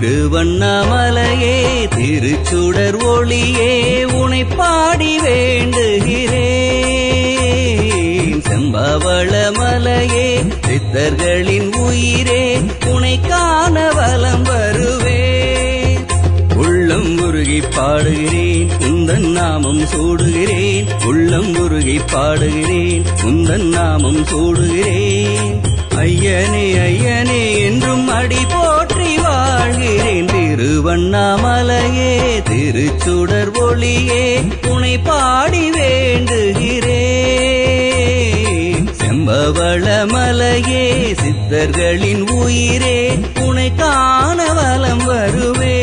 திருவண்ணாமலையே திருச்சுடர் ஒளியே உனை பாடி வேண்டுகிறேன் செம்பவள மலையே சித்தர்களின் உயிரே உனை காண வலம் வருவேன் உள்ளம் உருகி பாடுகிறேன் உந்தன் நாமம் சூடுகிறேன் உள்ளம் உருகி பாடுகிறேன் உந்தன் நாமம் சூடுகிறேன் ஐயனே ஐயனே என்றும் அடி போற்றி வாழ்கிறேன் திருவண்ணாமலையே திருச்சுடர் ஒளியே உனை பாடி வேண்டுகிறேன் செம்பவள மலையே சித்தர்களின் உயிரே உனை காண வலம் வருவே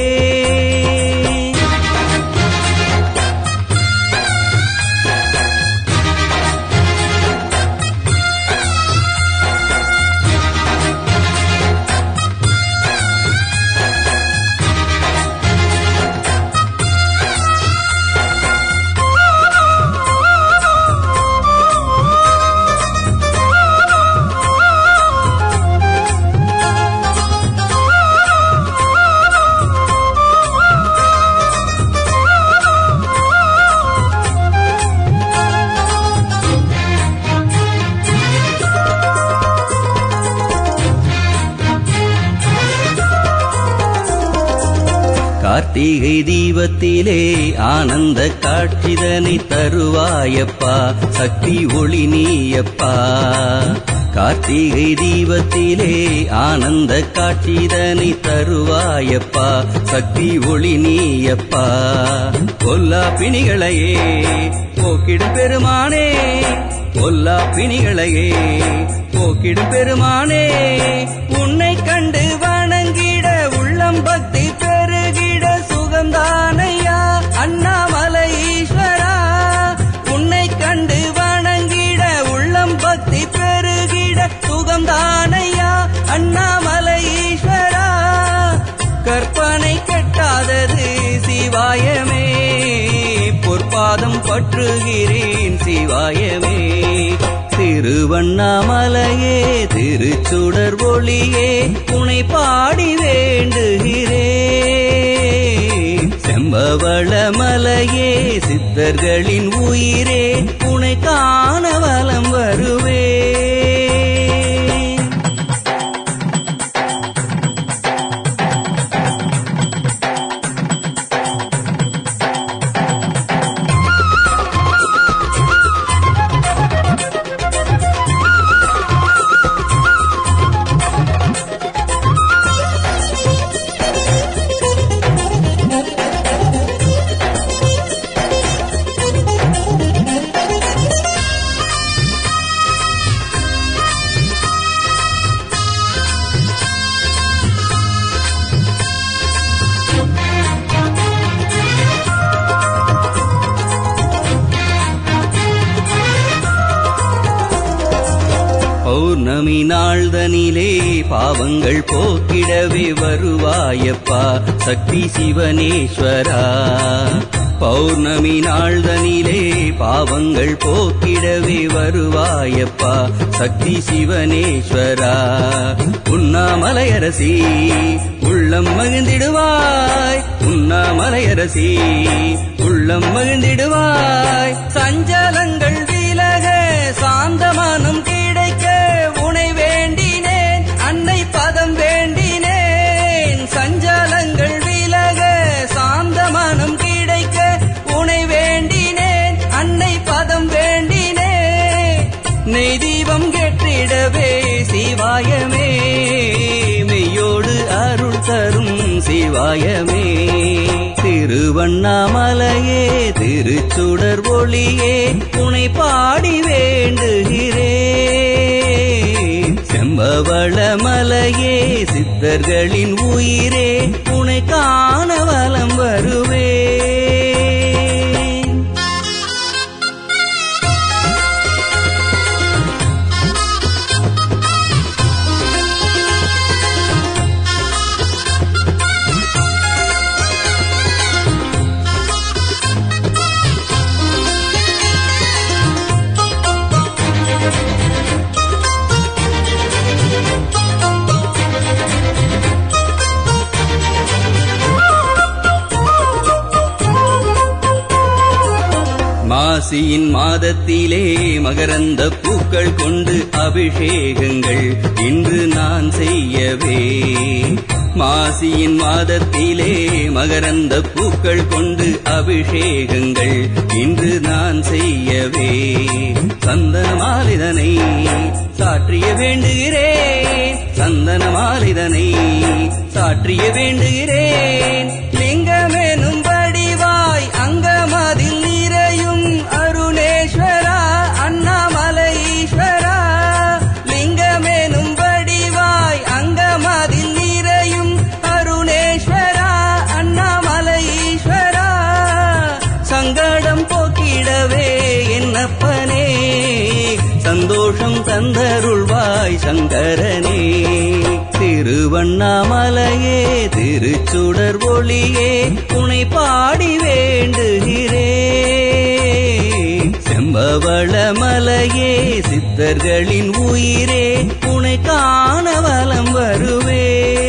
கார்த்திகை தீபத்திலே ஆனந்த காட்சிதனை தருவாயப்பா சக்தி ஒளி நீயப்பா கார்த்திகை தீபத்திலே ஆனந்த காட்சிதனை தருவாயப்பா சக்தி ஒளி நீயப்பா கொல்லா பிணிகளையே போக்கிடும் பெருமானே கொல்லா பிணிகளையே போக்கிடும் பெருமானே உன்னை கண்டு வணங்கிட உள்ளம் பக்தி பெருகிட சுகம்தானையா அண்ணாமலை ஈஸ்வரா உன்னை கண்டு வணங்கிட உள்ளம் பக்தி பெருகிட சுகம்தானையா அண்ணாமலை ஈஸ்வரா கற்பனை கெட்டாதது சிவாயமே பொற்பாதம் பற்றுகிறேன் சிவாயமே திருவண்ணாமலையே திருச்சுடர் ஒளியே உனை பாடி வேண்டுகிறேன் செம்பவள மலையே சித்தர்களின் உயிரே உனை காண வலம் வருவே பௌர்ணமி நாள்தனிலே பாவங்கள் போக்கிடவே வருவாயப்பா சக்தி சிவனேஸ்வரா பௌர்ணமி நாள்தனிலே பாவங்கள் போக்கிடவே வருவாயப்பா சக்தி சிவனேஸ்வரா உண்ணாமலையரசி உள்ளம் மகிழ்ந்திடுவாய் உண்ணாமலையரசி உள்ளம் மகிழ்ந்திடுவாய் சஞ்சலங்கள் விலக சாந்தமானம் கிடைக்க உனை வேண்டினேன் அன்னை பதம் வேண்டினேன் சஞ்சலங்கள் விலக சாந்தமானம் கிடைக்க உனை வேண்டினேன் அன்னை பதம் வேண்டினேன் நெய் தீபம் கெட்டிடவே சிவாயமே மெய்யோடு அருள் தரும் சிவாயமே திருவண்ணாமலையே திருச்சுடர் ஒளியே உனை பாடி வேண்டுகிறேன் செம்பவள மலையே சித்தர்களின் உயிரே உனை காண வலம் வருவேன் மாசியின் மாதத்திலே மகரந்த பூக்கள் கொண்டு அபிஷேகங்கள் இன்று நான் செய்யவே மாசியின் மாதத்திலே மகரந்த பூக்கள் கொண்டு அபிஷேகங்கள் இன்று நான் செய்யவே சந்தன மாலிதனை சாற்றிய வேண்டுகிறேன் சந்தன மாலிதனை சாற்றிய வேண்டுகிறேன் லிங்கமெனும் படிவாய் அங்கமதில் நிறையும் அருணேஸ்வரா அண்ணாமலை ஈஸ்வரா லிங்கமெனும் படிவாய் அங்கமதில் நிறையும் அருணேஸ்வரா அண்ணாமலை ஈஸ்வரா சங்கடம் போக்கிடவே என்னப்பனே சந்தோஷம் தந்தருள்வாய் சங்கரனே திருவண்ணாமலையே திருச்சுடர் ஒளியே உனை பாடி வேண்டுகிறேன் செம்பவள மலையே சித்தர்களின் உயிரே உனை காண வலம் வருவே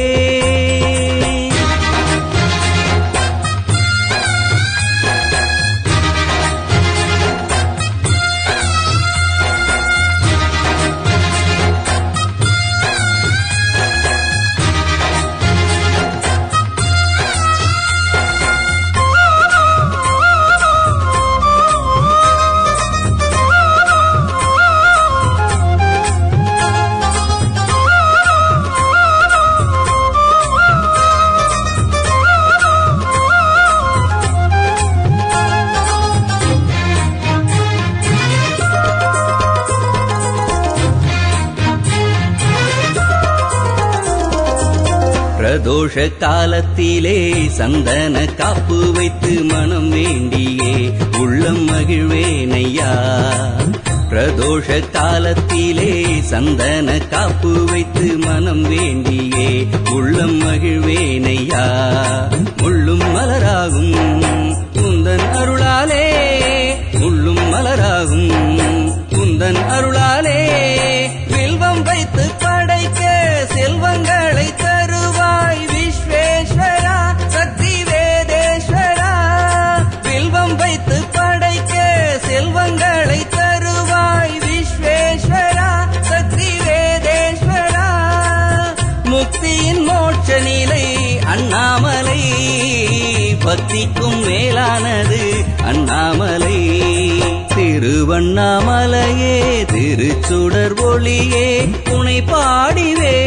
பிரதோஷ காலத்திலே சந்தன காப்பு வைத்து மனம் வேண்டியே உள்ளம் மகிழ்வேனையா பிரதோஷ காலத்திலே சந்தன காப்பு வைத்து மனம் வேண்டியே உள்ளம் மகிழ்வேனையா முள்ளும் மலராகும் குந்தன் அருளாலே முள்ளும் மலராகும் குந்தன் அருளாலே வில்வம் வைத்து படைக்க செல்வங்களை தருவாய் விஸ்வேஸ்வரா சக்தி வேதேஸ்வரா வில்வம் வைத்து படைக்க செல்வங்களை தருவாய் விஸ்வேஸ்வரா சக்தி வேதேஸ்வரா முக்தியின் மோட்ச நிலை அண்ணாமலை பக்திக்கும் மேலானது அண்ணாமலை திருவண்ணாமலையே திருச்சுடர் ஒளியே உனை பாடி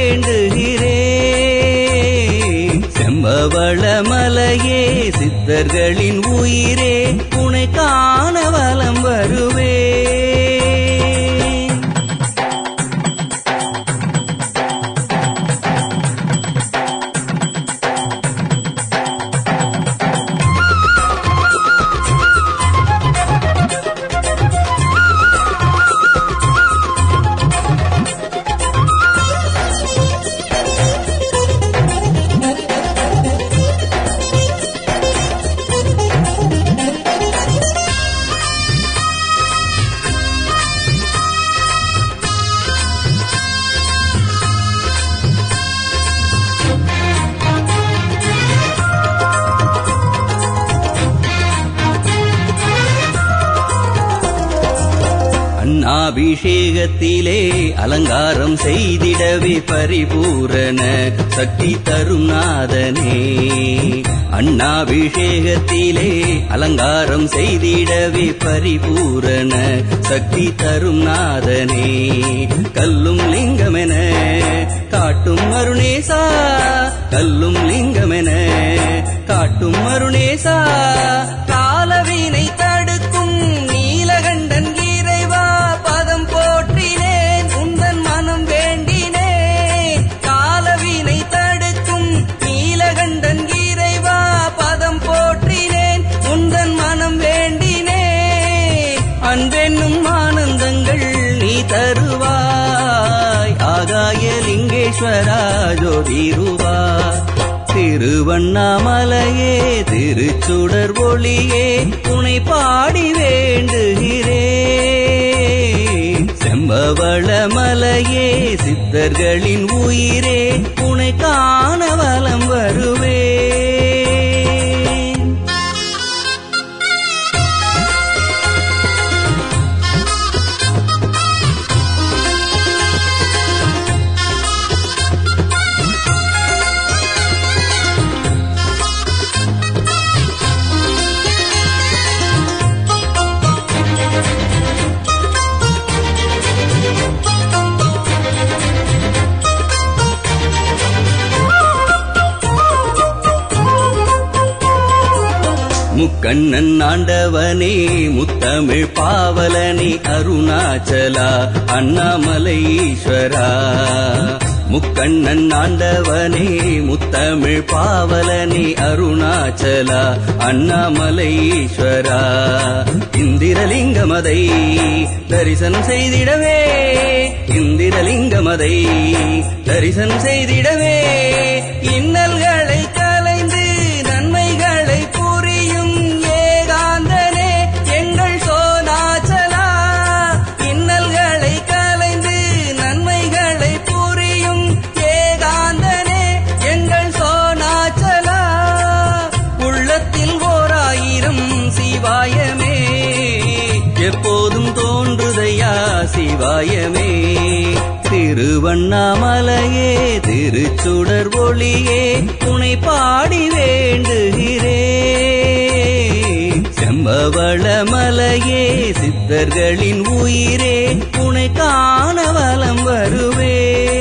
வேண்டுகிறேன் செம்பவள மலையே சித்தர்களின் உயிரே உனை காண வலம் வருவே அண்ணாபிஷேகத்திலே அலங்காரம் செய்திடவே பரிபூரண சக்தி தரும் நாதனே அண்ணாபிஷேகத்திலே அலங்காரம் செய்திடவே பரிபூரண சக்தி தரும் நாதனே கல்லும் லிங்கமென காட்டும் அருணேசா கல்லும் லிங்கமென காட்டும் அருணேசா காலவினை தடுக்கும் நீலகண்டன் இறைவா பதம் போற்றினேன் உந்தன் மனம் வேண்டினேன் காலவினை தடுக்கும் நீலகண்டன் இறைவா பதம் போற்றினேன் உந்தன் மனம் வேண்டினேன் அன்பென்னும் ஆனந்தங்கள் நீ தருவாய் ஆகாய லிங்கேஸ்வரா ஜோதிருவா திருவண்ணாமலையே திருச்சுடர் ஒளியே உனை பாடி வேண்டுகிறேன் செம்பவள மலையே சித்தர்களின் உயிரே உனை காண வலம் வருவே முக்கண்ணன் ஆண்டவனே முத்தமிழ் பாவலனே அருணாச்சலா அண்ணாமலை ஈஸ்வரா முக்கண்ணன் ஆண்டவனே முத்தமிழ் பாவலனே அருணாச்சலா அண்ணாமலை ஈஸ்வரா இந்திரலிங்கமதை தரிசனம் செய்திடவே இந்திரலிங்கமதை தரிசனம் செய்திடவே இன்னல்களை கலைந்து நன்மைகளை புரியும் ஏகாந்தனே எங்கள் சோனாச்சலா இன்னல்களை கலைந்து நன்மைகளை புரியும் ஏகாந்தனே எங்கள் சோனாச்சலா உள்ளத்தில் ஓராயிரம் சிவாயமே எப்போதும் தோன்றுதையா சிவாயமே திருவண்ணாமலையே திருச்சுடர் ஒளியே துணை பாடி வேண்டுகிறே செம்பவள மலையே சித்தர்களின் உயிரே துணை காண வலம் வருவே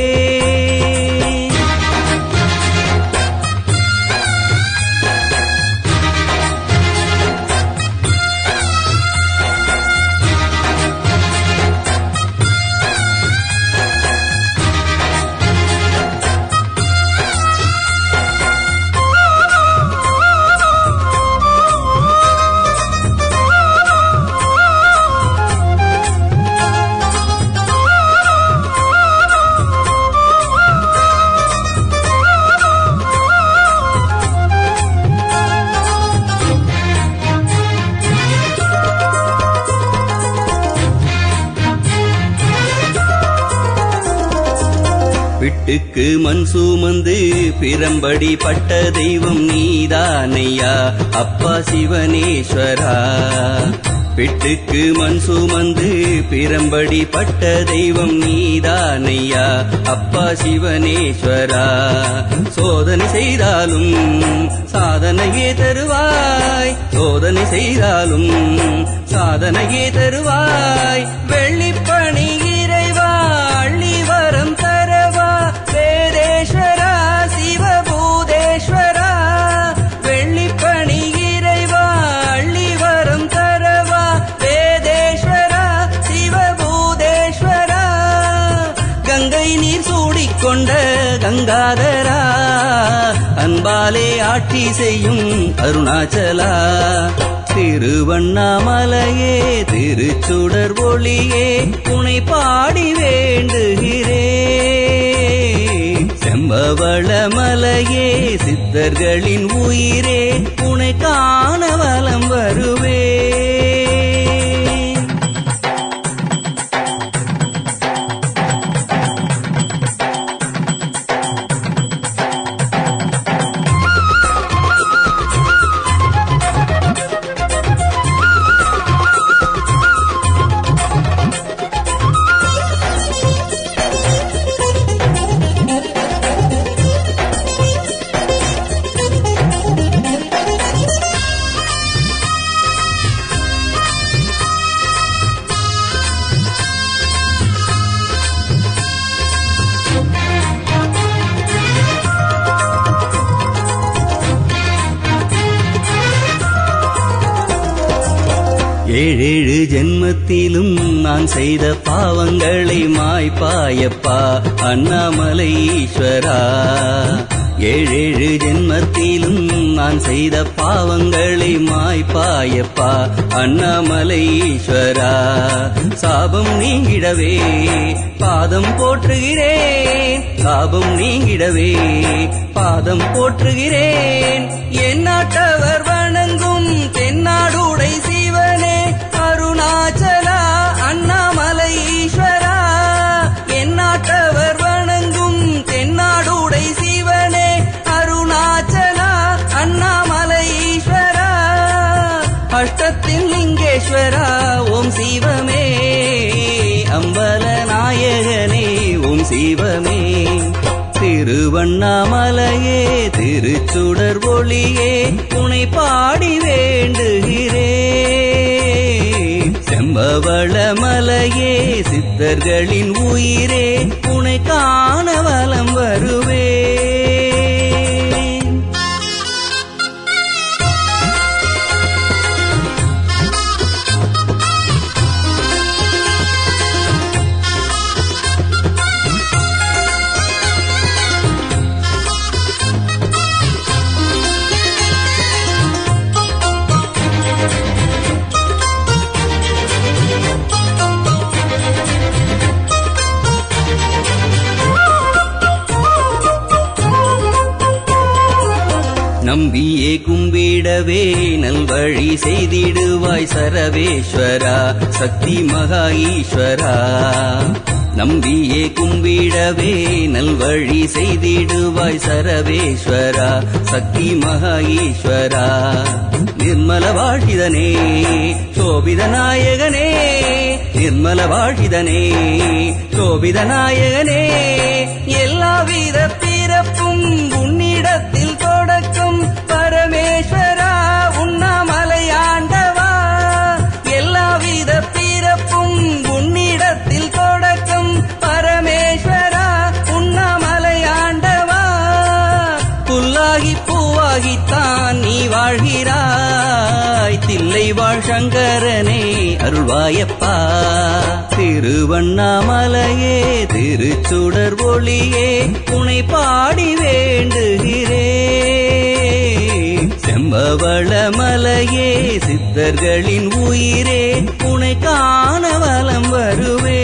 விட்டுக்கு மண் சுமந்து பிரம்படி பட்ட தெய்வம் நீதானையா அப்பா சிவனேஸ்வரா பிட்டுக்கு மண் சுமந்து பிரம்படி பட்ட தெய்வம் நீதானையா அப்பா சிவனேஸ்வரா சோதனை செய்தாலும் சாதனையே தருவாய் சோதனை செய்தாலும் சாதனையே தருவாய் வெள்ளிப்பணி இறைவா அள்ளி வரம் தரவா வேதேஸ்வரா சிவபூதேஸ்வரா வெள்ளிப்பணி இறைவா அள்ளி வரம் தரவா வேதேஸ்வரா சிவபூதேஸ்வரா கங்கை நீர் சூடிக்கொண்ட கங்காதரா அன்பாலே ஆட்சி செய்யும் அருணாச்சலா திருவண்ணாமலையே திருச்சுடர் ஒளியே துணை பாடி வேண்டுகிறே செம்பவள மலையே சித்தர்களின் உயிரே துணை காண வலம் வருவே ஏழேழு ஜென்மத்திலும் நான் செய்த பாவங்களை மாய்ப்பாயப்பா அண்ணாமலை ஈஸ்வரா ஏழேழு ஜென்மத்திலும் நான் செய்த பாவங்களை மாய்ப்பாயப்பா அண்ணாமலை ஈஸ்வரா சாபம் நீங்கிடவே பாதம் போற்றுகிறேன் சாபம் நீங்கிடவே பாதம் போற்றுகிறேன் எந்நாட்டவர் வணங்கும் தென்னாடுடை சிவனே அருணாச்சலா அண்ணாமலை ஈஸ்வரா எந்நாட்டவர் வணங்கும் தென்னாடுடை சிவனே அருணாச்சலா அண்ணாமலை ஈஸ்வரா அஷ்டத்தில் லிங்கேஸ்வரா ஓம் சிவமே அம்பல நாயகனே ஓம் சிவமே திருவண்ணாமலையே திருச்சுடர் ஒளியே துணை பாடி வேண்டுகிறே செம்பவள மலையே சித்தர்களின் உயிரே துணை காண வலம் வருவே நம்பியே கும்பிடவே நல்வழி செய்திடுவாய் சரவேஸ்வரா சக்தி மகா ஈஸ்வரா நம்பியே கும்பிடவே நல்வழி செய்திடுவாய் சரவேஸ்வரா சக்தி மகா ஈஸ்வரா நிர்மல வாழ்கிதனே சோபித நாயகனே நிர்மல வாழ்கிதனே சோபித நாயகனே எல்லாவித பிறப்பும் உன்னிடத்தில் தொடக்கம் பரமேஸ்வரா உண்ணாமலையாண்டவா எல்லாவித பிறப்பும் உன்னிடத்தில் தொடக்கம் பரமேஸ்வரா உண்ணாமலையாண்டவா புல்லாகி பூவாகித்தான் நீ வாழ்கிறாய் தில்லை வாழ் சங்கரனே அருள்வாயப்பா திருவண்ணாமலையே திருச்சுடர் ஒளியே உனை பாடி வேண்டுகிறே செம்பவள மலையே சித்தர்களின் உயிரே உனை காண வலம் வருவே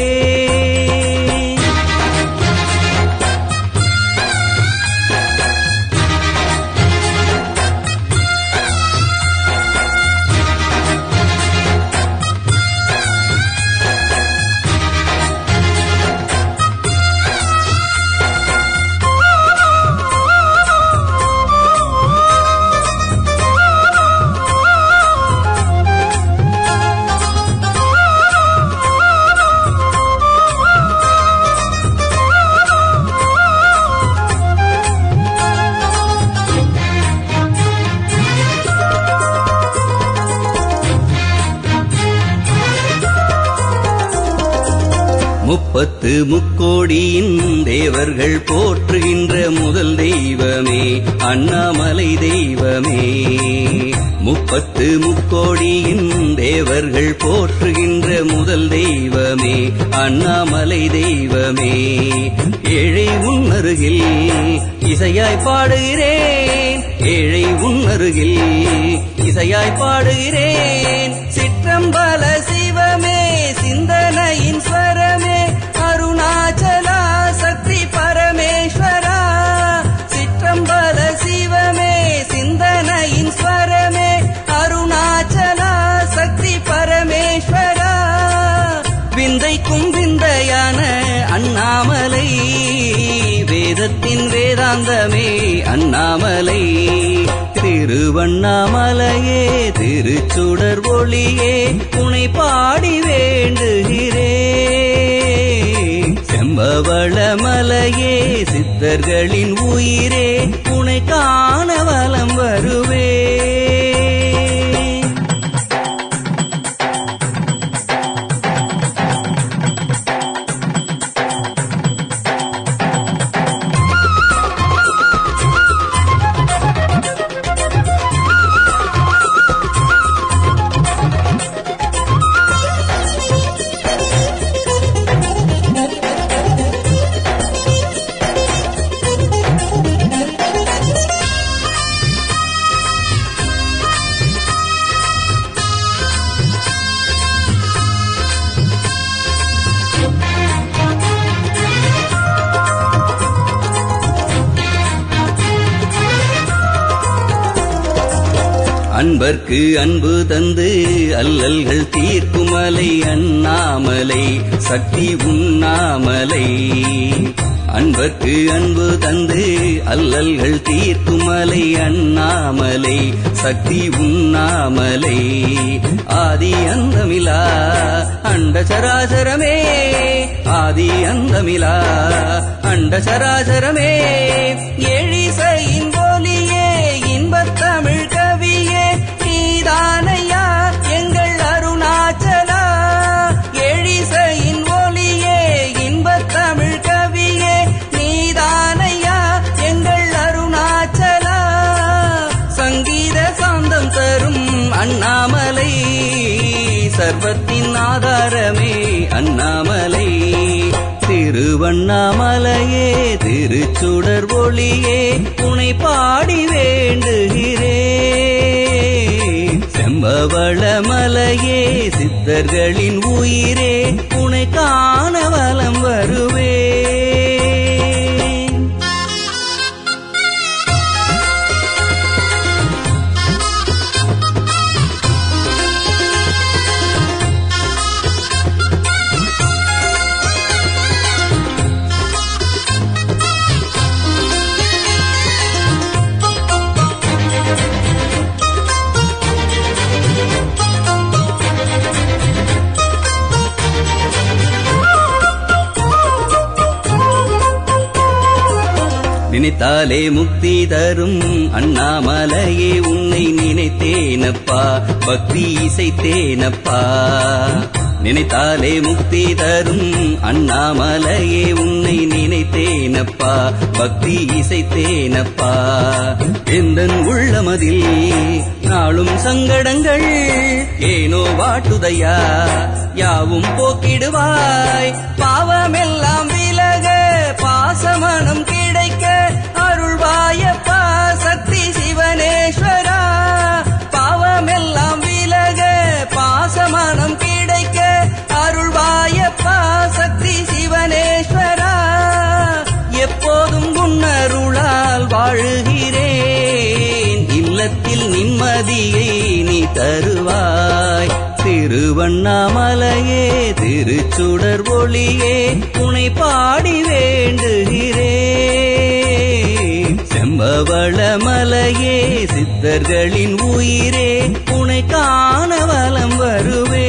முப்பத்து முக்கோடியின் தேவர்கள் போற்றுகின்ற முதல் தெய்வமே அண்ணாமலை தெய்வமே முப்பத்து முக்கோடியின் தேவர்கள் போற்றுகின்ற முதல் தெய்வமே அண்ணாமலை தெய்வமே ஏழை உன்னருகில் இசையாய் பாடுகிறேன் ஏழை உன்னருகில் இசையாய் பாடுகிறேன் சிற்றம்பல சிவமே சிந்தனையின் ஸ்வரமே அருணாச்சலா சக்தி பரமேஸ்வரா சிற்றம்பல சிவமே சிந்தனையின் ஸ்வரமே அருணாச்சலா சக்தி பரமேஸ்வரா விந்தைக்கும் விந்தையான அண்ணாமலை வேதத்தின் வேதாந்தமே அண்ணாமலை திருவண்ணாமலையே திருச்சுடர் ஒளியே உனை பாடி வேண்டுகிறே செம்பவள மலையே சித்தர்களின் உயிரே உனை காண வலம் வருவே அன்பர்க்கு அன்பு தந்து அல்லல்கள் தீர்க்குமலை அண்ணாமலை சக்தி உண்ணாமலை அன்பர்க்கு அன்பு தந்து அல்லல்கள் தீர்க்குமலை அண்ணாமலை சக்தி உண்ணாமலை ஆதி அந்தமிலா அண்ட சராசரமே ஆதி அந்தமிலா அண்ட சராசரமே எழிசையின் ஒலியே இன்பத் தமிழ் கவியே நீதானையா எங்கள் அருணாச்சலா எழிசையின் ஒலியே இன்பத் தமிழ் கவியே நீதானையா எங்கள் அருணாச்சலா சங்கீத சாந்தம் தரும் அண்ணாமலை சர்வத்தின் ஆதாரமே அண்ணாமலை திருவண்ணாமலையே திருச்சுடர் ஒளியே உனை பாடி வேண்டுகிறே செம்பவள மலையே சித்தர்களின் உயிரே உனை காண வலம் வருவே நினைத்தாலே முக்தி தரும் அண்ணாமலையே உன்னை நினைத்தேனப்பா பக்தி இசைத்தேனப்பா நினைத்தாலே முக்தி தரும் அண்ணாமலையே உன்னை நினைத்தேனப்பா பக்தி இசைத்தேனப்பா எந்தன் உள்ளமதில் நாளும் சங்கடங்கள் ஏனோ வாட்டுதையா யாவும் போக்கிடுவாய் பாவமெல்லாம் விலக பாசமனம் கிடைக்க அருள்வாயப்பா சக்தி சிவனேஸ்வரா பாவமெல்லாம் விலக பாசமனம் கிடைக்க அருள்வாயப்பா சக்தி சிவனேஸ்வரா எப்போதும் உன்னருளால் வாழுகிறேன் இல்லத்தில் நிம்மதியை நீ தருவாய் திருவண்ணாமலையே திருச்சுடர் ஒளியே உனை பாடி வேண்டுகிறேன் செம்பவள மலையே சித்தர்களின் உயிரே உனை காண வலம் வருவே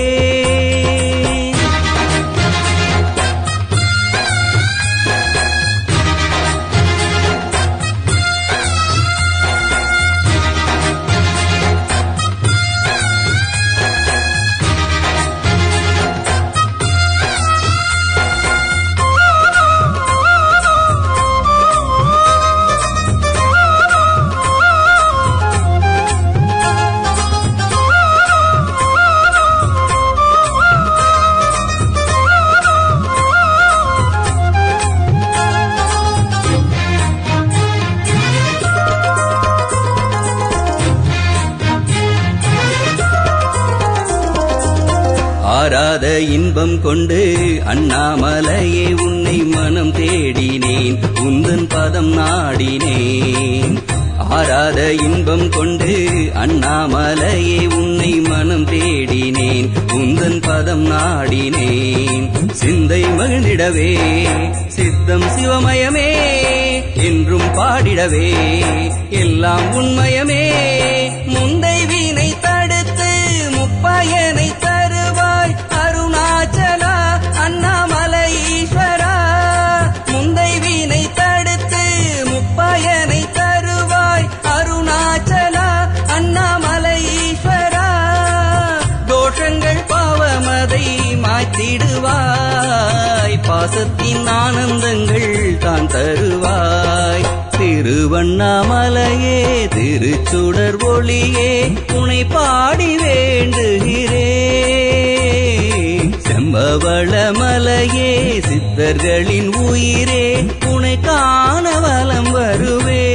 ஆராத இன்பம் கொண்டு அண்ணாமலையே உன்னை மனம் தேடினேன் உந்தன் பதம் நாடினேன் ஆராத இன்பம் கொண்டு அண்ணாமலையே உன்னை மனம் தேடினேன் உந்தன் பதம் நாடினேன் சிந்தை மகிழ்ந்திடவே சித்தம் சிவமயமே என்றும் பாடிடவே எல்லாம் உண்மயமே முந்தை வீணை தடுத்து முப்பயனை தருவாய் அருணாச்சலா அண்ணாமலை ஈஸ்வரா முந்தை வீணை தடுத்து முப்பயனை தருவாய் அருணாச்சலா அண்ணாமலை ஈஸ்வரா தோஷங்கள் பாவமதை மாய்த்திடுவாய் பாசத்தின் ஆனந்தங்கள் தான் தருவாய் திருவண்ணாமலையே திருச்சுடர் ஒளியே உனை பாடி வேண்டுகிறேன் செம்பவள மலையே சித்தர்களின் உயிரே உனை காண வலம் வருவே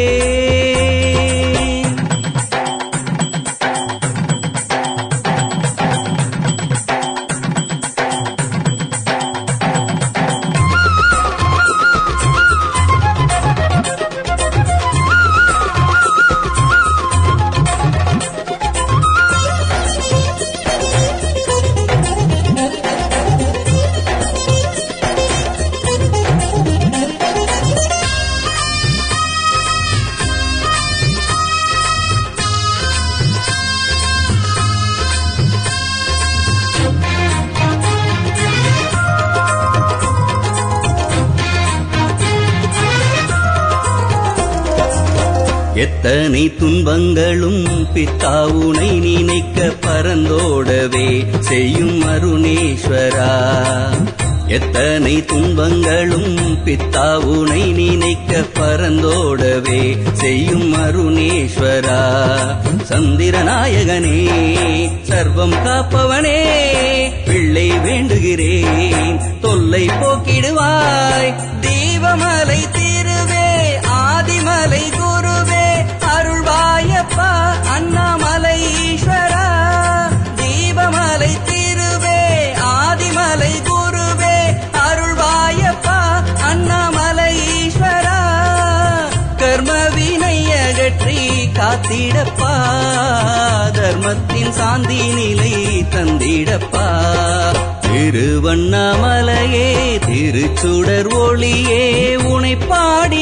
எத்தனை துன்பங்களும் பித்தாவுனை நினைக்க பரந்தோடவே செய்யும் அருணேஸ்வரா எத்தனை துன்பங்களும் பித்தாவுனை நினைக்க பரந்தோடவே செய்யும் அருணேஸ்வரா சந்திரநாயகனே சர்வம் காப்பவனே பிள்ளை வேண்டுகிறேன் தொல்லை போக்கிடுவாய் தீபமலை திருவே ஆதிமலை குருவே அருள்வாயப்பா அண்ணாமலை ஈஸ்வரா தீபமலை திருவே ஆதிமலை குருவே அருள்வாயப்பா அண்ணாமலை ஈஸ்வரா கர்ம வினை அகற்றி காத்திடப்பா தர்மத்தின் சாந்தி நிலை தந்திடப்பா திருவண்ணாமலையே திருச்சுடர் ஒளியே உனை பாடி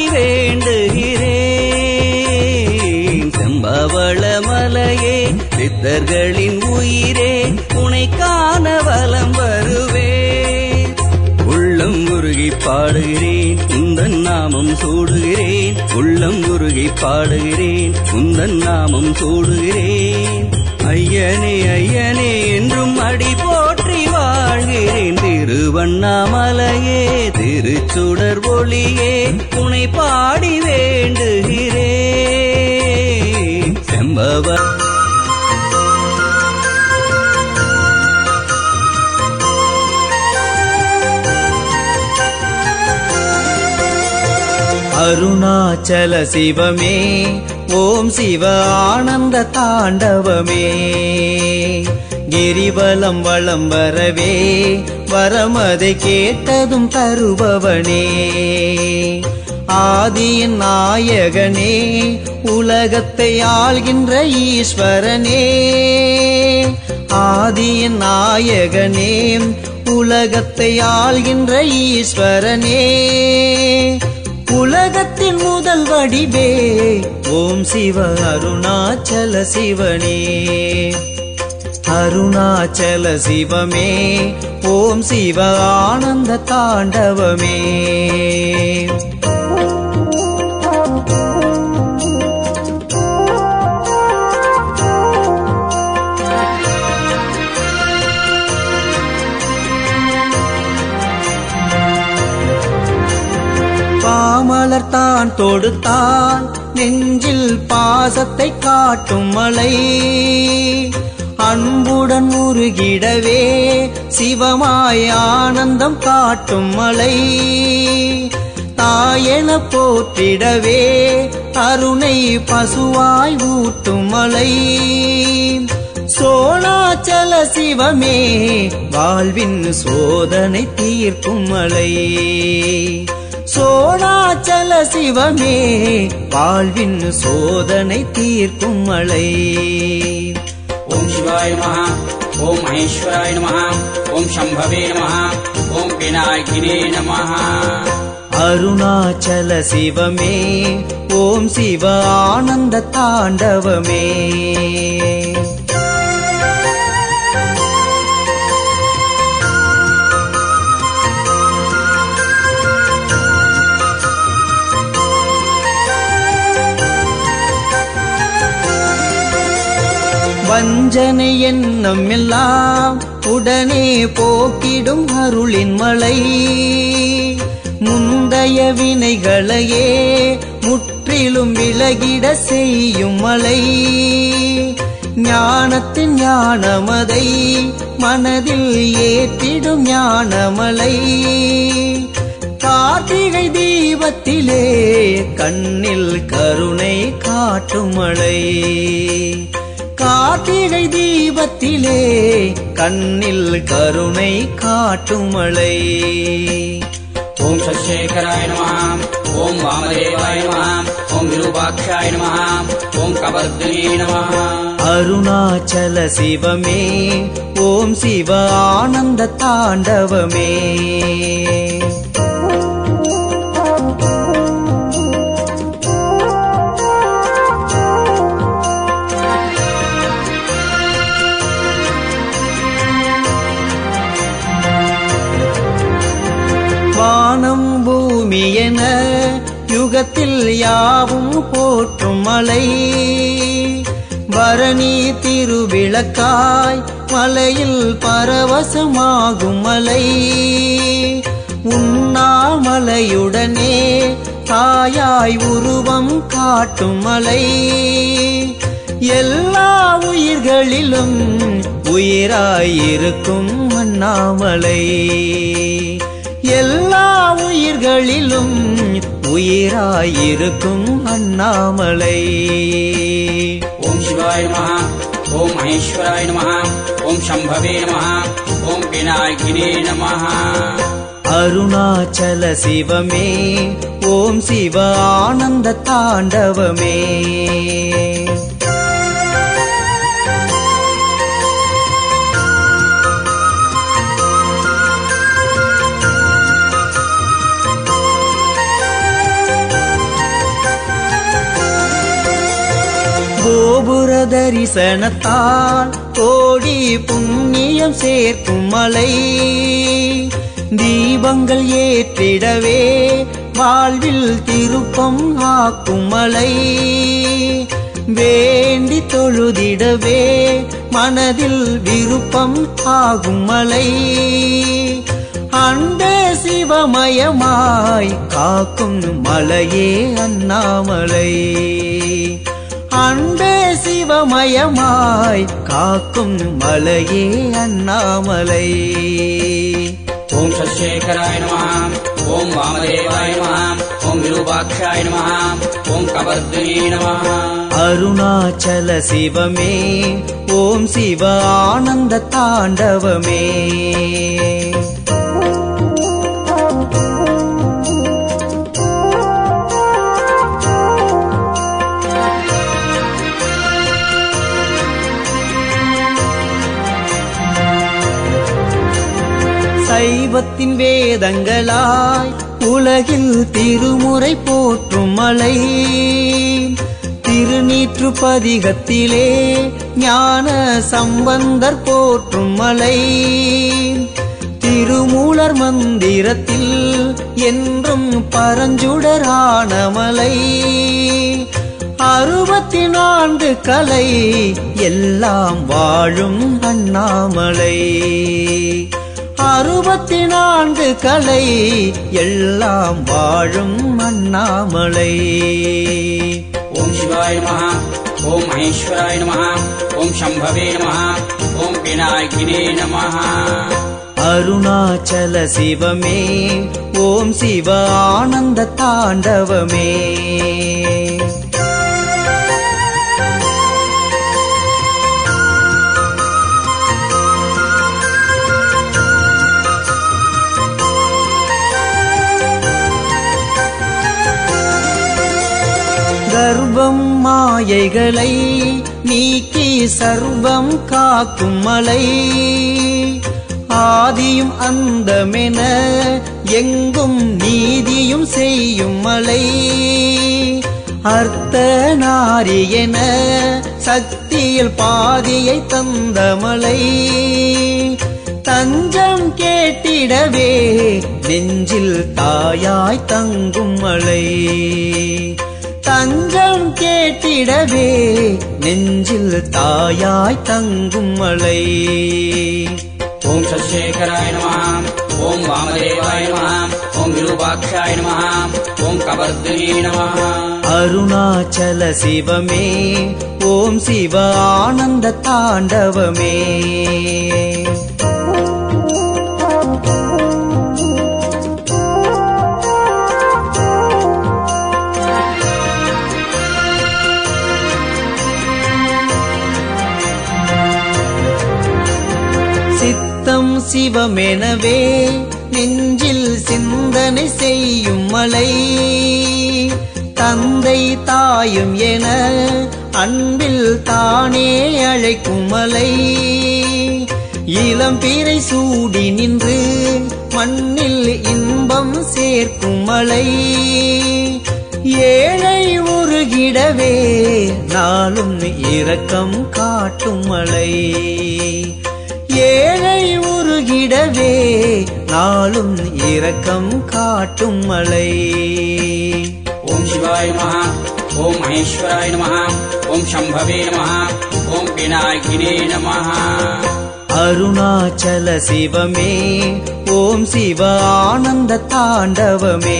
வேண்டுகிறேன் செம்பவள மலையே சித்தர்களின் உயிரே உனை காண வலம் வருவேன் உள்ளம் உருகி பாடுகிறேன் உந்தன் நாமம் சூடுகிறேன் உள்ளம் உருகி பாடுகிறேன் உந்தன் நாமம் சூடுகிறேன் ஐயனே ஐயனே என்றும் அடி போற்றி வாழ்கிறேன் திருவண்ணாமலையே திருச்சுடர் ஒளியே துணை பாடி வேண்டுகிறேன் செம்பவ அருணாச்சல சிவமே ஓம் சிவ ஆனந்த தாண்டவமே கிரிவலம் வளம் வரவே வரமதை கேட்டதும் தருபவனே ஆதியின் நாயகனே உலகத்தை ஆள்கின்ற ஈஸ்வரனே ஆதியின் நாயகனே உலகத்தை ஆள்கின்ற ஈஸ்வரனே உலகத்தின் முதல் வடிவே ஓம் சிவ அருணாச்சல சிவனே அருணாச்சல சிவமே ஓம் சிவ ஆனந்த தாண்டவமே பாமலர் தான் தொடுத்தான் நெஞ்சில் பாசத்தை காட்டும் மலை அன்புடன் முருகிடவே சிவமாய் ஆனந்தம் காட்டும் மலை தாயென போற்றிடவே அருணை பசுவாய் ஊட்டும் மலை சோழாச்சல சிவமே வாழ்வின் சோதனை தீர்க்கும் மலை சோழாச்சல சிவமே வாழ்வின் சோதனை தீர்க்கும் மலை ஓம் சிவாய நமः ஓம் மகேஸ்வராய நமः ஓம் சம்பவே நமः ஓம் விநாயகினே நமः அருணாச்சல சிவமே ஓம் சிவ ஆனந்த தாண்டவமே வஞ்சனை எண்ணம் எல்லாம் உடனே போக்கிடும் அருளின் மலை முந்தைய வினைகளையே முற்றிலும் விலகிட செய்யும் மலை ஞானத்தின் ஞானமதை மனதில் ஏற்றிடும் ஞானமலை கார்த்திகை தீபத்திலே கண்ணில் கருணை காட்டும் மழை கார்த்திகை தீபத்திலே கண்ணில் கருணை காட்டும் மழை ஓம் சசேகராய நமः ஓம் வாமதேவாய நமः ஓம் விரூபாட்சாய நமः ஓம் கபர்தனே நமः அருணாச்சல சிவமே ஓம் சிவ ஆனந்த தாண்டவமே வானம் பூமி என யுகத்தில் யாவும் போற்றும் மலை பரணி திருவிளக்காய் மலையில் பரவசமாகும் மலை உண்ணாமலையுடனே தாயாய் உருவம் காட்டும் மலை எல்லா உயிர்களிலும் உயிராயிருக்கும் அண்ணாமலை எல்லா உயிர்களிலும் உயிராயிருக்கும் அண்ணாமலை ஓம் சிவாய நமः ஓம் மகேஸ்வராய நமः ஓம் சம்பவே நமः ஓம் விநாயகினே நமः அருணாச்சல சிவமே ஓம் சிவ ஆனந்த தாண்டவமே கோபுர தரிசனத்தால் கோடி புண்ணியம் சேர்க்கும் மலை தீபங்கள் ஏற்றிடவே வாழ்வில் திருப்பம் ஆக்கும் மலை வேண்டி தொழுதிடவே மனதில் விருப்பம் ஆகும் மலை அண்டே சிவமயமாய் காக்கும் மலையே அண்ணாமலை அண்டே சிவமயமாய் காக்கும் மலையே அண்ணாமலை ஓம் சசேகராய நம ஓம் வாமதேவாய நம ஓம் விரூபாட்சாய நம ஓம் கபர்தினே நம அருணாச்சல சிவமே ஓம் சிவ ஆனந்த தாண்டவமே சைவத்தின் வேதங்களாய் உலகில் திருமுறை போற்றும் மலை திருநீற்று பதிகத்திலே ஞான சம்பந்தர் போற்றும் மலை திருமூலர் மந்திரத்தில் என்றும் பரஞ்சுடரான மலை அறுபத்தி நான்கு கலை எல்லாம் வாழும் அண்ணாமலை அறுபத்தி நான்கு கலை எல்லாம் வாழும் அண்ணாமலை ஓம் சிவாய நம ஓம் மகேஸ்வராய நம ஓம் சம்பவே நம ஓம் விநாயகினே நம அருணாச்சல சிவமே ஓம் சிவ ஆனந்த தாண்டவமே கர்ப்பம் மாயைகளை நீக்கி சர்வம் காக்கும் மலை ஆதியும் அந்தமென எங்கும் நீதியும் செய்யும் மலை அர்த்த நாரி என சக்தியில் பாதியை தந்த மலை தஞ்சம் கேட்டிடவே நெஞ்சில் தாயாய் தங்கும் மலை தஞ்சம் கேட்டிடவே நெஞ்சில் தாயாய் தங்கும் மலை ஓம் சசேகராய நம ஓம் வாமதேவாய நம ஓம் விரூபாட்சாய நம ஓம் கபர்தினே நம அருணாச்சல சிவமே ஓம் சிவ ஆனந்த தாண்டவமே சித்தம் சிவமெனவே நெஞ்சில் சிந்தனை செய்யும் மலை தந்தை தாயும் என அன்பில் தானே அழைக்கும் மலை இளம் பீரை சூடி நின்று மண்ணில் இன்பம் சேர்க்கும் மலை ஏழை உருகிடவே நாளும் இரக்கம் காட்டும் மலை ஏழை உருகிடவே நாளும் இரக்கம் காட்டும் மலை ஓம் சிவாய நம ஓம் மகேஸ்வராய நம ஓம் சம்பவே நம ஓம் விநாயகினே நம அருணாச்சல சிவமே ஓம் சிவ ஆனந்த தாண்டவமே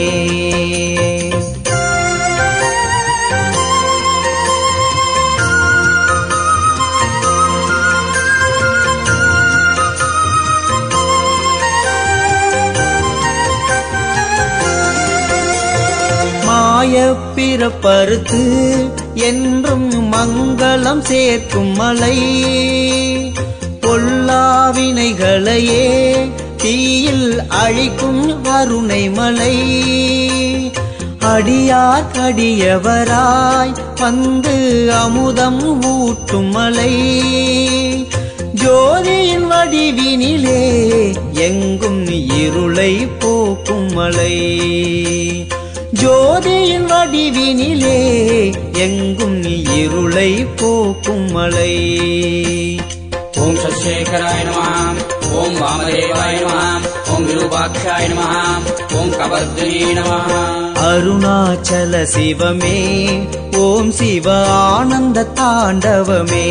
மாய பிறப்பறுத்து என்றும் மங்களம் சேர்க்கும் மலை பொல்லாவினைகளையே தீயில் அழிக்கும் அருணை மலை அடியார் கடியவராய் வந்து அமுதம் ஊட்டும் மலை ஜோதியின் வடிவினிலே எங்கும் இருளை போக்கும் மலை ஜோதியின் வடிவினிலே எங்கும் இருளை போக்கும் மலை ஓம் சசேகராய நம ஓம் வாமதேவாய நம ஓம் விரூபாட்சாய நம ஓம் கபர்தினே நம அருணாச்சல சிவமே ஓம் சிவ ஆனந்த தாண்டவமே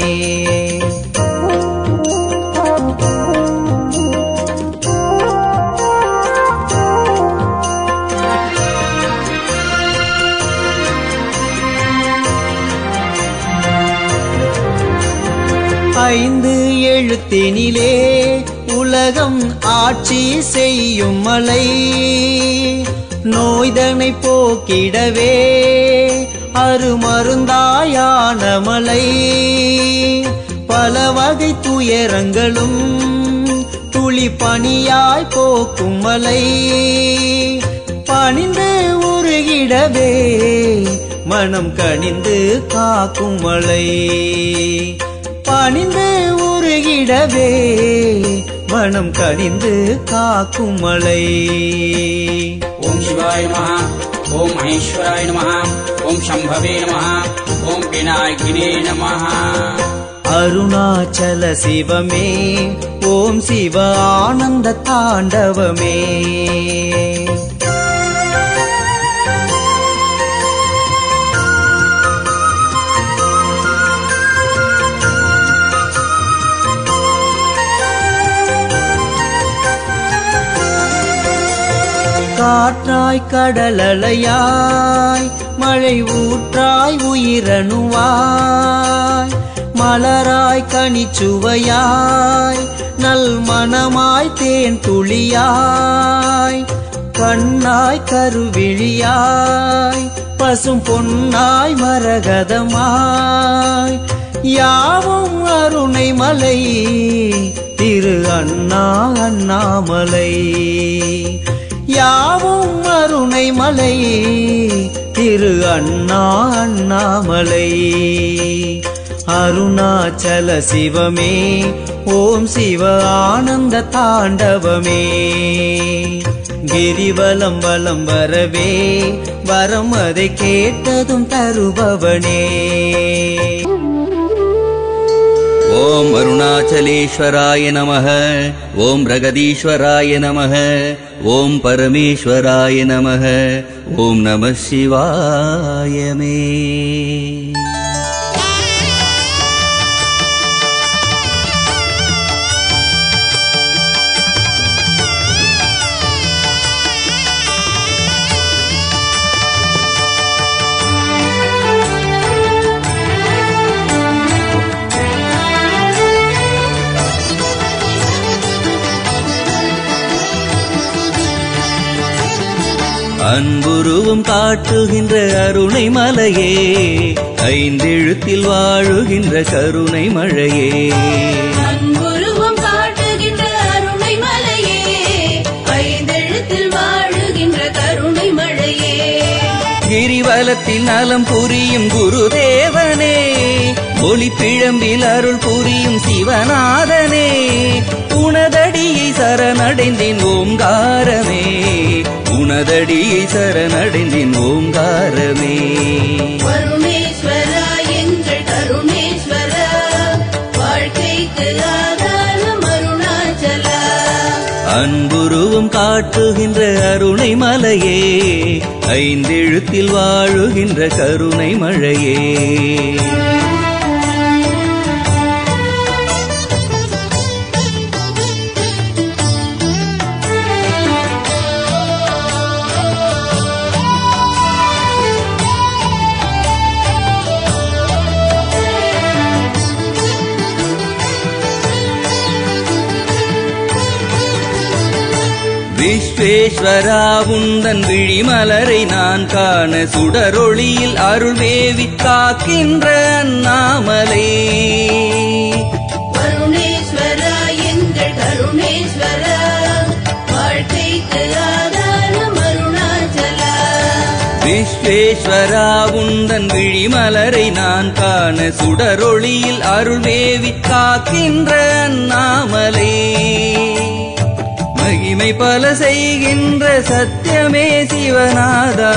ஐந்து எழுத்தினிலே உலகம் ஆட்சி செய்யும் மலை நோய்தனை போக்கிடவே அருமருந்தாயான மலை பல வகை துயரங்களும் துளி பனியாய் போக்கும் மலை பணிந்து உருகிடவே மனம் கனிந்து காக்கும் மலை பணிந்து உருகிடவே மனம் கனிந்து காக்கும் மலை ஓம் சிவாய நம ஓம் மகேஸ்வராய நம ஓம் சம்பவே நம ஓம் விநாயகினே நம அருணாச்சல சிவமே ஓம் சிவ ஆனந்த தாண்டவமே காற்றாய் கடலலையாய் மழை ஊற்றாய் உயிரணுவாய் மலராய் கனிச்சுவையாய் நல் மனமாய் தேன் துளியாய் கண்ணாய் கருவிழியாய் பசும் பொன்னாய் மரகதமாய் யாவும் அருணை மலை திரு அண்ணா அண்ணாமலை யாவும் அருணை மலை திரு அண்ணா அண்ணாமலை அருணாச்சல சிவமே ஓம் சிவ ஆனந்த தாண்டவமே கிரிவலம் வலம் வரவே வரம் அதை கேட்டதும் தருபவனே ஓம் அருணாச்சலேஸ்வராய நமः ஓம் பிரகதீஸ்வராய நமः ஓம் பரமேஸ்வராய நமः ஓம் நம சிவாயமே அன்புருவம் காட்டுகின்ற அருணை மலையே ஐந்தெழுத்தில் வாழுகின்ற கருணை மழையே அன்புருவம் காட்டுகின்ற அருணை மலையே ஐந்தெழுத்தில் வாழுகின்ற கருணை மழையே கிரிவலத்தில் நலம் புரியும் குருதேவனே ஒளி பிழம்பில் அருள் புரியும் சிவநாதனே உனதடியை சரணடைந்தேன் ஓங்காரமே உனதடியை சரணடைந்தேன் ஓங்காரமே வருணேஸ்வரா எங்கள் கருணேஸ்வரா வாழ்க்கைக்கு ஆதாரம் அருணாச்சலா அன்புருவம் காட்டுகின்ற அருணை மலையே ஐந்தெழுத்தில் வாழுகின்ற கருணை மழையே விஸ்வேஸ்வரா உந்தன் விழிமலரை நான் காண சுடரொளியில் அருள்வேவி காக்கின்ற அண்ணாமலே வருணேஸ்வரா எங்கள் கருணேஸ்வரா வாழ்க்கைக்கு ஆதாரம் அருணாச்சலா விஸ்வேஸ்வரா உந்தன் விழிமலரை நான் காண சுடரொளியில் அருள்வேவி காக்கின்ற அண்ணாமலே மகிமை பல செய்கின்ற சத்தியமே சிவநாதா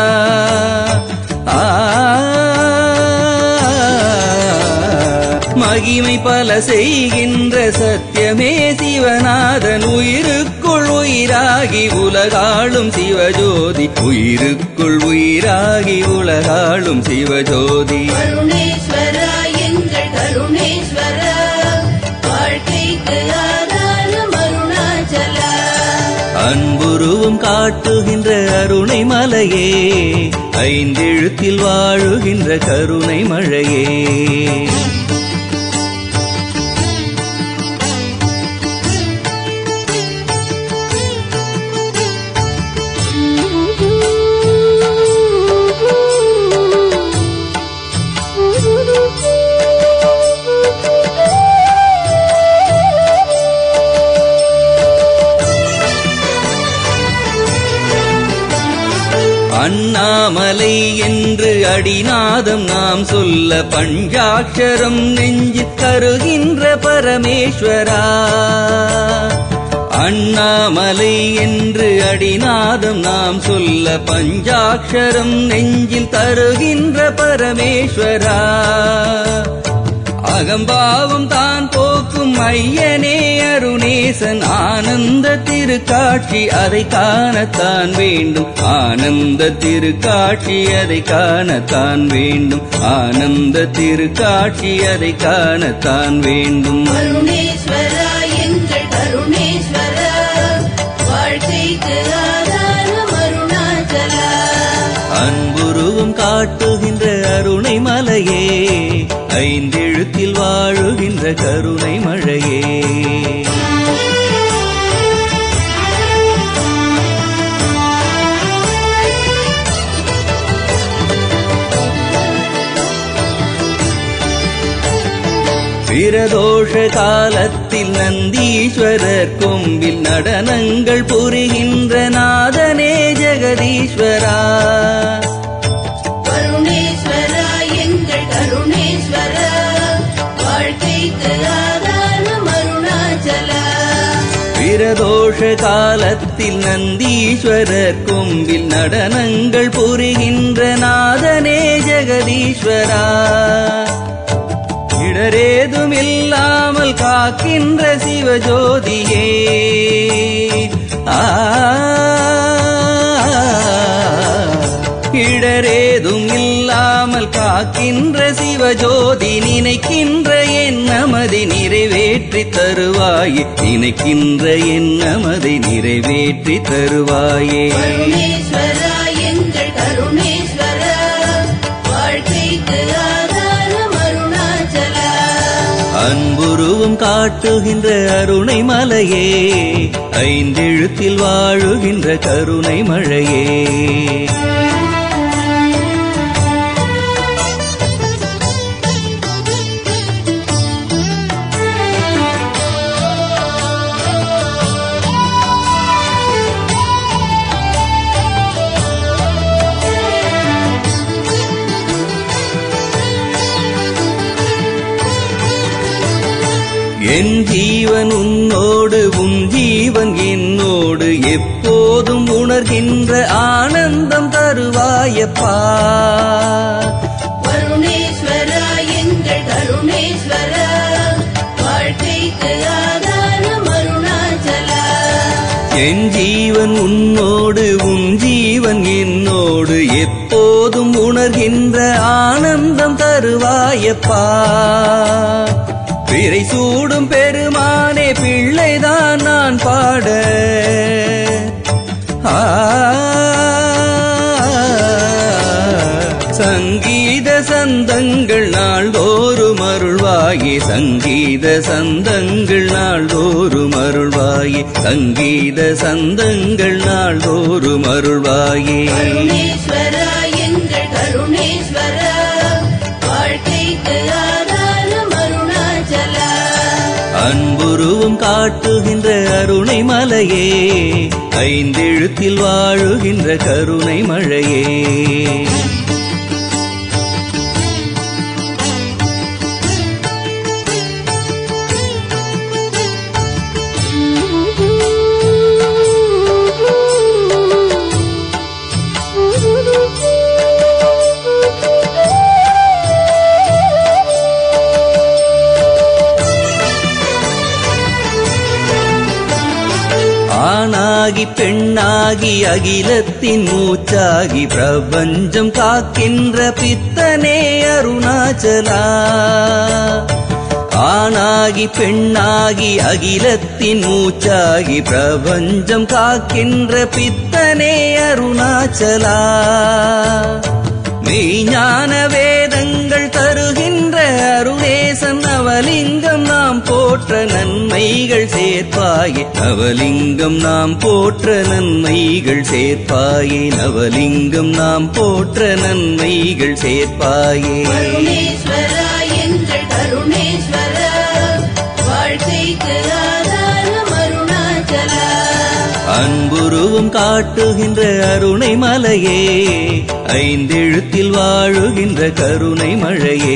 ஆ மகிமை பல செய்கின்ற சத்தியமே சிவநாதன் உயிருக்குள் உயிராகி உலகாளும் சிவஜோதி உயிருக்குள் உயிராகி உலகாளும் சிவஜோதி கருணேஸ்வரா எங்கள் கருணேஸ்வரா வாழ்க்கைக்கு ஆதாரம் அருணாச்சலா அன்புருவும் காட்டுகின்ற அருணை மலையே ஐந்தெழுத்தில் வாழுகின்ற கருணை மழையே அண்ணாமலை என்று அடிநாதம் நாம் சொல்ல பஞ்சாட்சரம் நெஞ்சில் தருகின்ற பரமேஸ்வரா அண்ணாமலை என்று அடிநாதம் நாம் சொல்ல பஞ்சாட்சரம் நெஞ்சில் தருகின்ற பரமேஸ்வரா அகம்பாவம் தான் போக்கும் ஐயனே அருணேசன் ஆனந்த திருக்காட்சி அதை காணத்தான் வேண்டும் ஆனந்த திருக்காட்சி அதை காணத்தான் வேண்டும் ஆனந்த திருக்காட்சி அதை காணத்தான் வேண்டும் கருணேஸ்வரா எங்கள் கருணேஸ்வரா வாழ்க்கைக்கு ஆதாரம் அருணாச்சலா அன்புருவும் காட்டுகின்ற அருணை மலையே ஐந்தெழுத்தில் வாழுகின்ற கருணை மழையே பிரதோஷ காலத்தில் நந்தீஸ்வரர் கொம்பில் நடனங்கள் புரிகின்ற நாதனே ஜெகதீஸ்வரா கருணேஸ்வரா எங்கள் கருணேஸ்வரா வாழ்க்கைக்கு ஆதாரம் அருணாச்சலா பிரதோஷ காலத்தில் நந்தீஸ்வரர் கொம்பில் நடனங்கள் புரிகின்ற நாதனே ஜெகதீஸ்வரா இடரேதும் இல்லாமல் காக்கின்ற சிவஜோதியே ஆ இடரேதும் இல்லாமல் காக்கின்ற சிவஜோதி நினைக்கின்ற என் நமதி நிறைவேற்றி தருவாயே நினைக்கின்ற என் நமதி நிறைவேற்றி தருவாயே கருணேஸ்வரா எங்கள் கருணேஸ்வரா வாழ்க்கைக்கு ஆதாரம் அருணாச்சலா அன்புருவும் காட்டுகின்ற அருணை மலையே ஐந்தெழுத்தில் வாழுகின்ற கருணை மழையே என் ஜீவன் உன்னோடு உன் ஜீவன் என்னோடு எப்போதும் உணர்கின்ற ஆனந்தம் தருவாயப்பா கருணேஸ்வரா எங்கள் கருணேஸ்வரா வாழ்க்கைக்கு ஆதாரம் அருணாச்சலா என் ஜீவன் உன்னோடு உன் ஜீவன் என்னோடு எப்போதும் உணர்கின்ற ஆனந்தம் தருவாயப்பா பிறை சூடும் பெருமானே பிள்ளைதான் நான் பாட ஆ சங்கீத சந்தங்கள் நாள்தோறும் அருள்வாயே சங்கீத சந்தங்கள் நாள்தோறும் அருள்வாயே சங்கீத சந்தங்கள் நாள்தோறும் அருள்வாயே கருணேஸ்வரா எங்கள் கருணேஸ்வரா வாழ்க்கைக்கு ஆதாரம் அருணாச்சலா அன்புருவும் காட்டுகின்ற அருணை மலையே ஐந்தெழுத்தில் வாழுகின்ற கருணை மழையே ஆணாகி பெண்ணாகி அகிலத்தின் மூச்சாகி பிரபஞ்சம் காக்கின்ற பித்தனே அருணாச்சலா ஆணாகி பெண்ணாகி அகிலத்தின் மூச்சாகி பிரபஞ்சம் காக்கின்ற பித்தனே அருணாச்சலா மெய்ஞான வேதங்கள் தருகின்ற அருணேசன் நவலிங்கம் நாம் போற்ற நன்மைகள் சேர்ப்பாயே நவலிங்கம் நாம் போற்ற நன்மைகள் சேர்ப்பாயே நவலிங்கம் நாம் போற்ற நன்மைகள் சேர்ப்பாயே கருணேஸ்வரா எங்கள் கருணேஸ்வரா வாழ்க்கைக்கு ஆதாரம் அருணாச்சலா அன்புருவம் காட்டுகின்ற அருணை மலையே ஐந்தெழுத்தில் வாழுகின்ற கருணை மழையே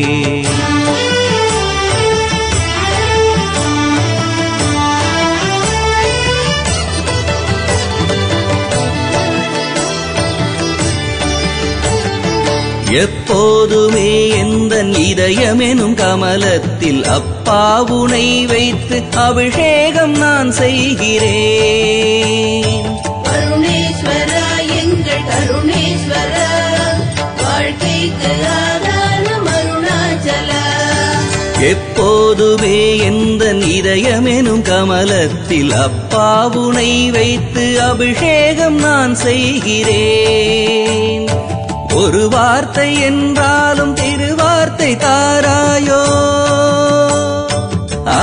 எப்போதுமே எந்த இதயமெனும் கமலத்தில் அப்பாவுனை வைத்து அபிஷேகம் நான் செய்கிறேன் கருணேஸ்வரா எங்கள் கருணேஸ்வரா வாழ்க்கைக்கு ஆதாரம் அருணாச்சலா எப்போதுமே எந்த இதயமெனும் கமலத்தில் அப்பாவுனை வைத்து அபிஷேகம் நான் செய்கிறேன் ஒரு வார்த்தை என்றாலும் திருவார்த்தை தாராயோ ஆ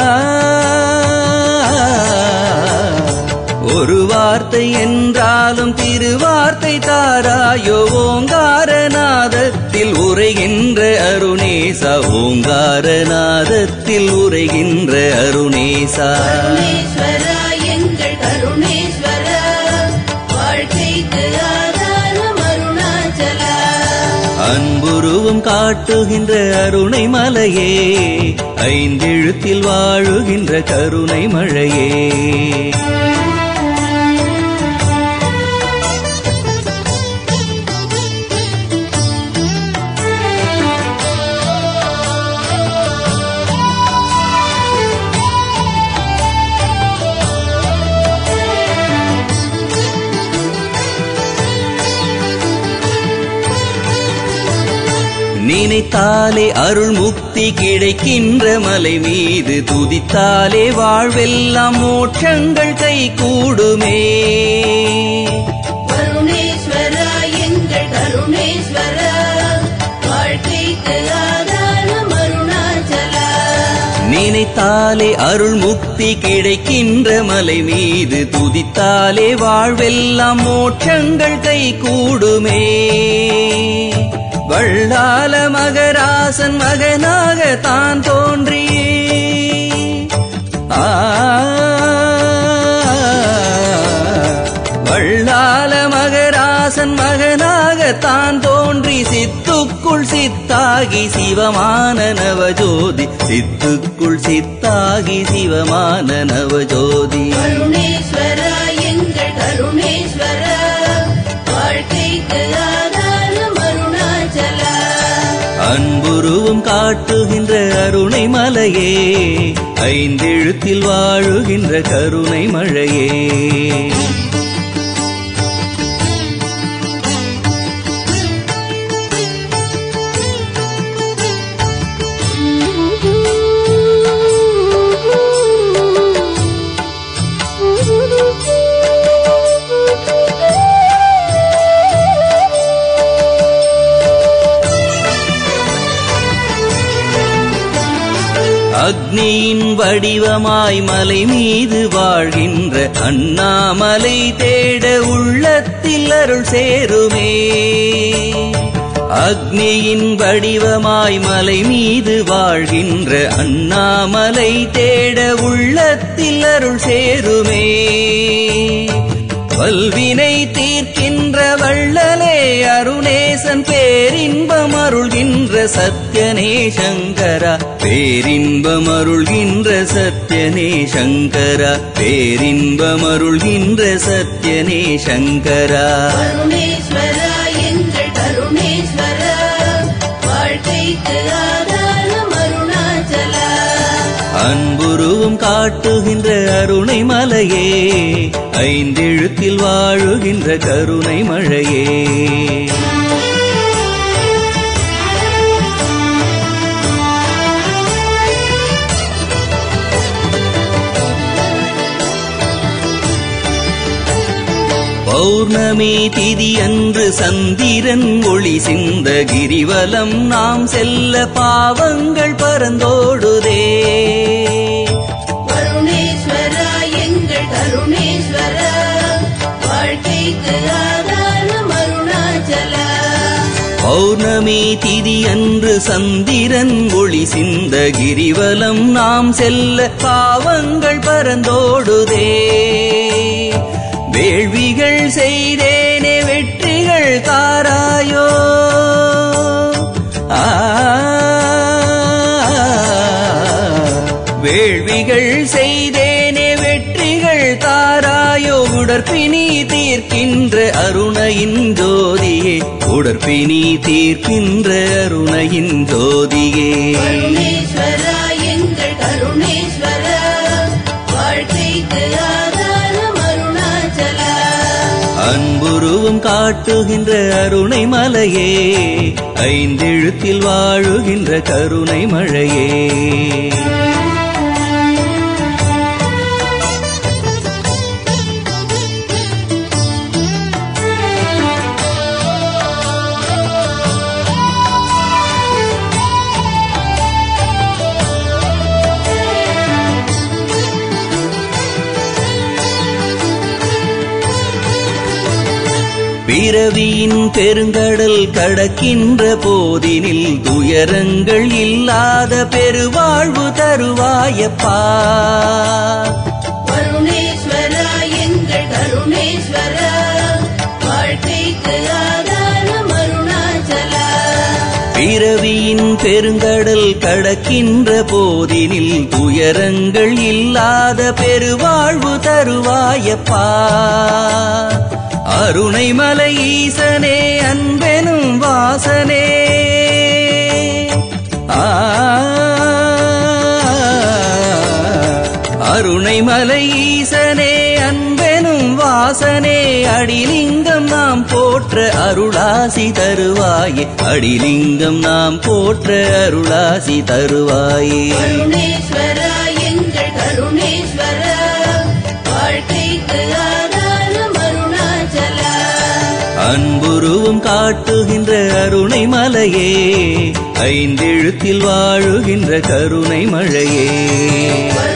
ஒரு வார்த்தை என்றாலும் திருவார்த்தை தாராயோ ஓங்காரநாதத்தில் உரைகின்ற அருணேசா ஓங்காரநாதத்தில் உரைகின்ற அருணேசா கருணேஸ்வரா எங்கள் கருணேஸ்வரா வாழ்க்கைக்கு ஆதாரம் அருணாச்சலா அன்புருவம் காட்டுகின்ற அருணை மலையே ஐந்தெழுத்தில் வாழுகின்ற கருணை மழையே நினைத்தாலே அருள் முக்தி கிடைக்கின்ற மலை மீது துதித்தாலே வாழ்வெல்லாம் மோட்சங்கள் கை கூடுமே கருணேஸ்வரா எங்கள் கருணேஸ்வரா வாழ்க்கைக்கு ஆதாரம் அருணாச்சலா நினைத்தாலே அருள் முக்தி கிடைக்கின்ற மலை மீது துதித்தாலே வாழ்வெல்லாம் மோட்சங்கள் கை கூடுமே வள்ளால மகராசன் மகனாக தான் தோன்றியே ஆ வள்ளால மகராசன் மகனாக தான் தோன்றி சித்துக்குள் சித்தாகி சிவமான நவஜோதி சித்துக்குள் சித்தாகி சிவமான நவஜோதி கருணேஸ்வரா எங்கள் கருணேஸ்வரா வாழ்க்கைக்கு ஆதாரம் அருணாச்சலா அன்புருவம் காட்டுகின்ற அருணை மலையே ஐந்தெழுத்தில் வாழுகின்ற கருணை மழையே அக்னியின் வடிவமாய் மலை மீது வாழ்கின்ற அண்ணாமலை தேட உள்ளத்தில் அருள் சேருமே அக்னியின் வடிவமாய் மலை மீது வாழ்கின்ற அண்ணாமலை தேட உள்ளத்தில் அருள் சேருமே வல்வினை தீர்க்கின்ற வள்ளலே அருணேசன் பேரின்பம் அருள்கின்ற சத்யனே சங்கரா பேரின்பம் அருள்கின்ற சத்யனே சங்கரா பேரின்பம் அருள்கின்ற சத்யனே சங்கரா கருணேஸ்வரா எங்கள் கருணேஸ்வரா வாழ்க்கைக்கு ஆதாரம் அருணாச்சலா அன்புருவும் காட்டுகின்ற அருணை மலையே ஐந்தெழுத்தில் வாழுகின்ற கருணை மழையே பௌர்ணமி திதி அன்று சந்திரன் ஒளி சிந்த கிரிவலம் நாம் செல்ல பாவங்கள் பரந்தோடுதே வருணேஸ்வரா எங்கள் கருணேஸ்வரா வாழ்க்கைக்கு ஆதாரம் அருணாச்சலா பௌர்ணமி திதி அன்று சந்திரன் ஒளி சிந்த கிரிவலம் நாம் செல்ல பாவங்கள் பரந்தோடுதே வேள்விகள் செய்தேனே வெற்றிகள் தாராயோ ஆ வேள்விகள் செய்தேனே வெற்றிகள் தாராயோ உடற்பினி தீர்க்கின்ற அருணையின் ஜோதியே உடற்பினி தீர்க்கின்ற அருணையின் ஜோதியே வருணேஸ்வரா எங்கள் கருணேஸ்வரா வாழ்க்கைக்கு ஆதாரம் அருணாச்சலா அன்புருவும் காட்டுகின்ற அருணை மலையே ஐந்தெழுத்தில் வாழுகின்ற கருணை மழையே பிறவியின் பெருங்கடல் கடக்கின்ற போதினில் துயரங்கள் இல்லாத பெருவாழ்வு தருவாயப்பா வருணேஸ்வரா எங்கள் கருணேஸ்வரா வாழ்க்கைக்கு ஆதாரம் அருணாச்சலா பிறவியின் பெருங்கடல் கடக்கின்ற போதினில் துயரங்கள் இல்லாத பெருவாழ்வு தருவாயப்பா அருணை மலை ஈசனே அன்பெனும் வாசனே ஆ அருணை மலை ஈசனே அன்பெனும் வாசனே அடிலிங்கம் நாம் போற்ற அருளாசி தருவாயே அடிலிங்கம் நாம் போற்ற அருளாசி தருவாயே வருணேஸ்வரா எங்கள் கருணேஸ்வரா வாழ்க்கைக்கு ஆதாரம் அருணாச்சலா அன்புருவும் காட்டுகின்ற அருணை மலையே ஐந்தெழுத்தில் வாழுகின்ற கருணை மழையே வருணேஸ்வரா